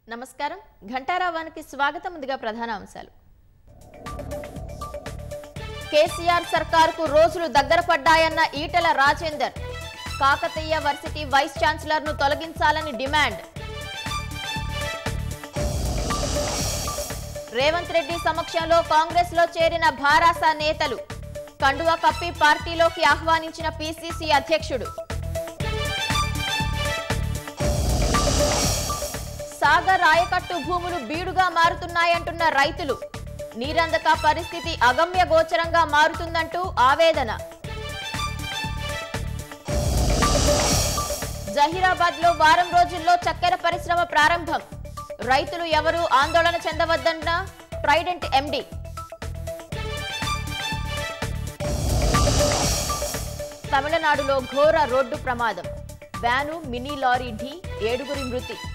నమస్కారం ఘంటారావానికి స్వాగతం ముందుగా ప్రధాన అంశాలు కేసీఆర్ సర్కారుకు రోజులు దగ్గర పడ్డాయన్న Etela Rajender Kakatiya varsity vice chancellor ను తొలగించాలని డిమాండ్ రేవంత్ రెడ్డి సమక్షంలో కాంగ్రెస్ లో చేరిన భారాస నేతలు కండువా కప్పి పార్టీలోకి ఆహ్వానించిన పీసీసీ అధ్యక్షుడు సాగర్ ఆయకట్టు భూములు బీడుగా మారుతున్నాయంటున్న రైతులు నీరందక పరిస్థితి అగమ్య గోచరంగా మారుతుందంటూ ఆవేదన జహీరాబాద్ లో వారం రోజుల్లో చక్కెర పరిశ్రమ ప్రారంభం రైతులు ఎవరూ ఆందోళన చెందవద్దన్న ట్రైడెంట్ ఎండి తమిళనాడులో ఘోర రోడ్డు ప్రమాదం వ్యాను మినీ లారీ ఢీ ఏడుగురి మృతి